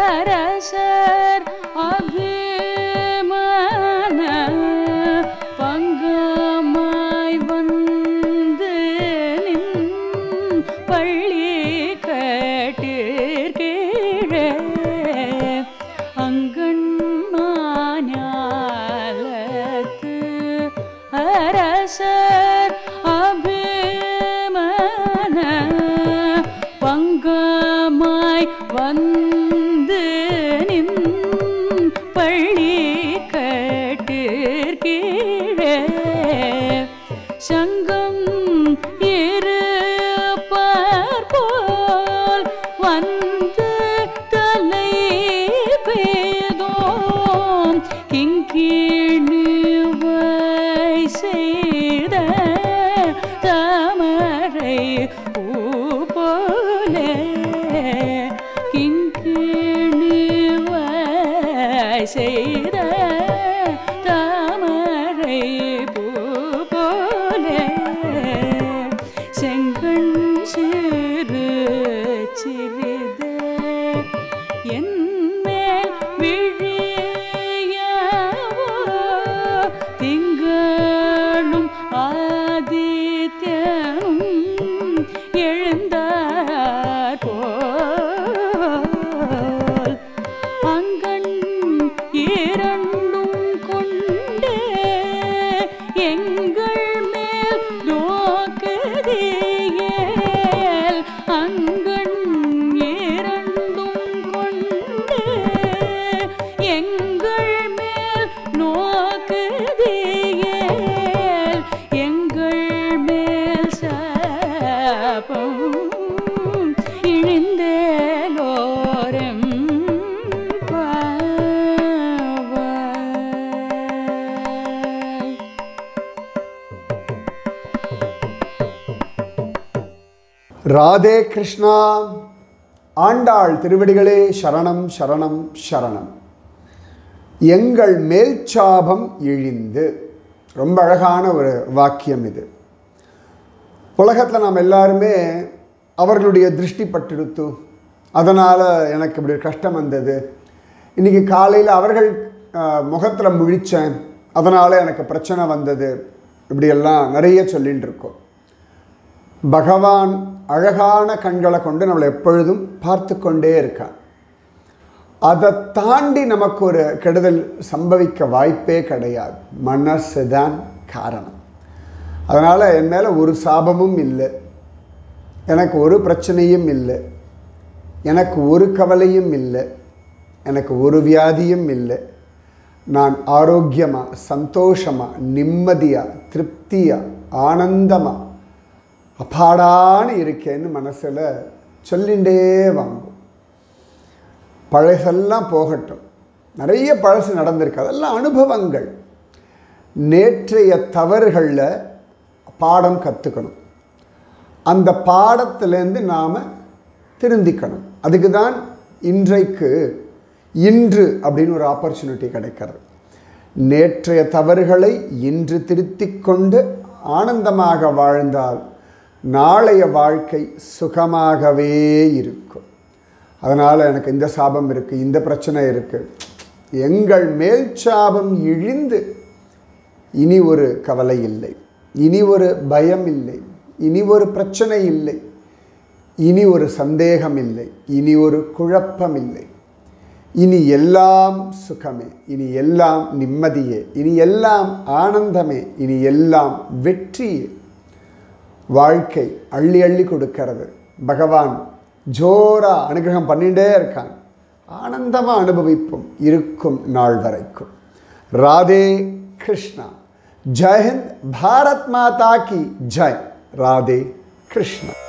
அரசர் அபிமான பங்கமாய் வந்து நின் பள்ளி கட்டிற்கீழே அங்கண்மாஞாலத்து அரசர் அபிமான பங்கமாய் வந்து நின் பள்ளி கட்டிற்கீழே சங்கம் இருப்பார் போல் வந்து தலை பெய்தோம் கிங்கிணிவை செய்த தாமரை பூ போலே கிங்கிணிவை செய்த தாமரை பூ போலே செங்கண் சிறு சிறிது என்மேல் விழியவோ திங்களும் ஆதித்யனும் எழுந்தார் போல் அங்கண் இரண்டும் கொண்டே எங்கள் மேல் நோக்குதியேல் அங்கண் இரண்டும் கொண்டே எங்கள் மேல் நோக்குதியேல் எங்கள் மேல் சாபம் இழிந்தேலோரம் பாவாய் ராதே கிருஷ்ணா ஆண்டாள் திருவடிகளே சரணம் சரணம் சரணம் எங்கள் மேல் சாபம் இழிந்து ரொம்ப அழகான ஒரு வாக்கியம் இது உலகத்தில் நாம் எல்லாருமே அவர்களுடைய திருஷ்டி பட்டெடுத்து அதனால் எனக்கு இப்படி ஒரு கஷ்டம் வந்தது இன்றைக்கி காலையில் அவர்கள் முகத்தில் முழித்தேன் அதனால் எனக்கு பிரச்சனை வந்தது இப்படியெல்லாம் நிறைய சொல்லின்னு இருக்கோம் பகவான் அழகான கண்களை கொண்டு நம்மளை எப்பொழுதும் பார்த்து கொண்டே இருக்கான் அதை தாண்டி நமக்கு ஒரு கெடுதல் சம்பவிக்க வாய்ப்பே கிடையாது மனசு தான் காரணம் அதனால் என் மேலே ஒரு சாபமும் இல்லை எனக்கு ஒரு பிரச்சனையும் இல்லை எனக்கு ஒரு கவலையும் இல்லை எனக்கு ஒரு வியாதியும் இல்லை நான் ஆரோக்கியமாக சந்தோஷமாக நிம்மதியாக திருப்தியாக ஆனந்தமாக அப்பாடான்னு இருக்கேன்னு மனசில் சொல்லிண்டே வாங்கும் பழசெல்லாம் போகட்டும் நிறைய பழசு நடந்திருக்கு அதெல்லாம் அனுபவங்கள் நேற்றைய தவறுகளில் பாடம் கற்றுக்கணும் அந்த பாடத்திலேருந்து நாம் திருந்திக்கணும் அதுக்கு தான் இன்றைக்கு இன்று அப்படின்னு ஒரு ஆப்பர்ச்சுனிட்டி கிடைக்கிறது நேற்றைய தவறுகளை இன்று திருத்திக் கொண்டு ஆனந்தமாக வாழ்ந்தால் நாளைய வாழ்க்கை சுகமாகவே இருக்கும் அதனால் எனக்கு இந்த சாபம் இருக்குது இந்த பிரச்சனை இருக்குது எங்கள் மேல் சாபம் இழிந்து இனி ஒரு கவலை இல்லை இனி ஒரு பயம் இல்லை இனி ஒரு பிரச்சனை இல்லை இனி ஒரு சந்தேகம் இல்லை இனி ஒரு குழப்பம் இல்லை இனி எல்லாம் சுகமே இனி எல்லாம் நிம்மதியே இனி எல்லாம் ஆனந்தமே இனி எல்லாம் வெற்றியே வாழ்க்கை அள்ளி அள்ளி கொடுக்கிறது பகவான் ஜோரா அனுகிரகம் பண்ணிகிட்டே இருக்கான் ஆனந்தமாக அனுபவிப்போம் இருக்கும் நாள் வரைக்கும் ராதே கிருஷ்ணா ஜெயஹிந்த் பாரத் மாதா கி ஜெய் ராதே கிருஷ்ணா